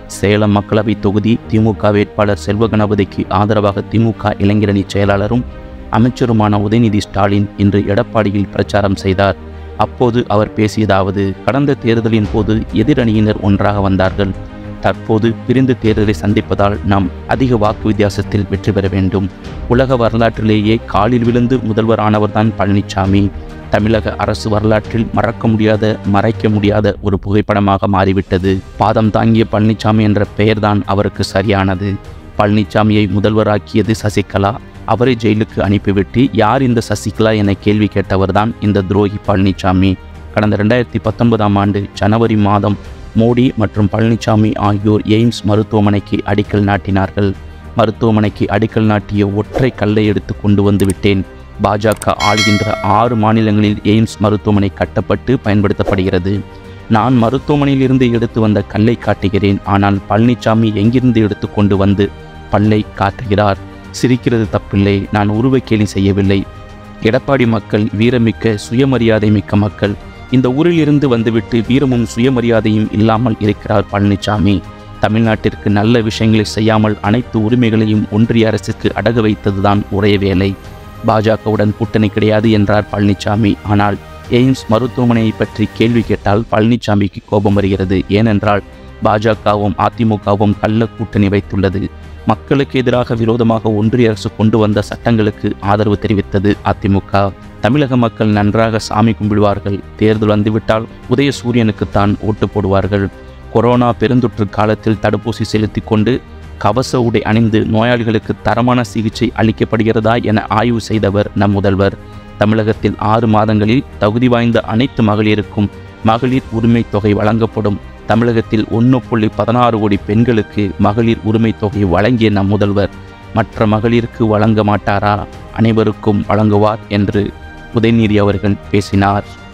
சேலம் மக்களவை தொகுதி திமுக வேட்பாளர் செல்வ கணபதிக்கு ஆதரவாக திமுக இளைஞரணி செயலாளரும் அமைச்சருமான உதயநிதி ஸ்டாலின் இன்று எடப்பாடியில் பிரச்சாரம் செய்தார் அப்போது அவர் பேசியதாவது கடந்த தேர்தலின் போது எதிரணியினர் ஒன்றாக வந்தார்கள் தற்போது பிரிந்து தேர்தலை சந்திப்பதால் நாம் அதிக வாக்கு வித்தியாசத்தில் வெற்றி பெற வேண்டும் உலக வரலாற்றிலேயே காலில் விழுந்து முதல்வரானவர்தான் பழனிசாமி தமிழக அரசு வரலாற்றில் மறக்க முடியாத மறைக்க முடியாத ஒரு புகைப்படமாக மாறிவிட்டது பாதம் தாங்கிய பழனிசாமி என்ற பெயர்தான் அவருக்கு சரியானது பழனிசாமியை முதல்வராக்கியது சசிகலா அவரை ஜெயிலுக்கு அனுப்பிவிட்டு யார் இந்த சசிகலா என கேள்வி கேட்டவர்தான் இந்த துரோகி பழனிசாமி கடந்த ரெண்டாயிரத்தி பத்தொன்பதாம் ஆண்டு ஜனவரி மாதம் மோடி மற்றும் பழனிசாமி ஆகியோர் எய்ம்ஸ் மருத்துவமனைக்கு அடிக்கல் நாட்டினார்கள் மருத்துவமனைக்கு அடிக்கல் நாட்டிய ஒற்றை கல்லை எடுத்து கொண்டு வந்து விட்டேன் பாஜக ஆள்கின்ற ஆறு மாநிலங்களில் எய்ம்ஸ் மருத்துவமனை கட்டப்பட்டு பயன்படுத்தப்படுகிறது நான் மருத்துவமனையில் இருந்து எடுத்து வந்த கல்லை காட்டுகிறேன் ஆனால் பழனிசாமி எங்கிருந்து எடுத்து கொண்டு வந்து பல்லை காட்டுகிறார் சிரிக்கிறது தப்பில்லை நான் உருவக்கேலி செய்யவில்லை எடப்பாடி மக்கள் வீரமிக்க சுயமரியாதை மிக்க மக்கள் இந்த ஊரில் இருந்து வந்துவிட்டு வீரமும் சுயமரியாதையும் இல்லாமல் இருக்கிறார் பழனிசாமி தமிழ்நாட்டிற்கு நல்ல விஷயங்களை செய்யாமல் அனைத்து உரிமைகளையும் ஒன்றிய அரசுக்கு அடகு வைத்ததுதான் ஒரே வேலை பாஜகவுடன் கூட்டணி கிடையாது என்றார் பழனிசாமி ஆனால் எய்ம்ஸ் மருத்துவமனையை பற்றி கேள்வி கேட்டால் பழனிசாமிக்கு கோபம் வருகிறது ஏனென்றால் பாஜகவும் அதிமுகவும் கள்ள கூட்டணி வைத்துள்ளது மக்களுக்கு எதிராக விரோதமாக ஒன்றிய அரசு கொண்டு வந்த சட்டங்களுக்கு ஆதரவு தெரிவித்தது அதிமுக தமிழக மக்கள் நன்றாக சாமி கும்பிடுவார்கள் தேர்தல் வந்துவிட்டால் உதயசூரியனுக்குத்தான் ஓட்டு போடுவார்கள் கொரோனா பெருந்தொற்று காலத்தில் தடுப்பூசி செலுத்தி கொண்டு கவச உடை அணிந்து நோயாளிகளுக்கு தரமான சிகிச்சை அளிக்கப்படுகிறதா என ஆய்வு செய்தவர் நம் முதல்வர் தமிழகத்தில் ஆறு மாதங்களில் தகுதி வாய்ந்த அனைத்து மகளிருக்கும் மகளிர் உரிமை தொகை வழங்கப்படும் தமிழகத்தில் ஒன்று புள்ளி பதினாறு கோடி பெண்களுக்கு மகளிர் உரிமை தொகை வழங்கிய நம் முதல்வர் மற்ற மகளிருக்கு வழங்க மாட்டாரா அனைவருக்கும் வழங்குவார் என்று உதயநிதி அவர்கள் பேசினார்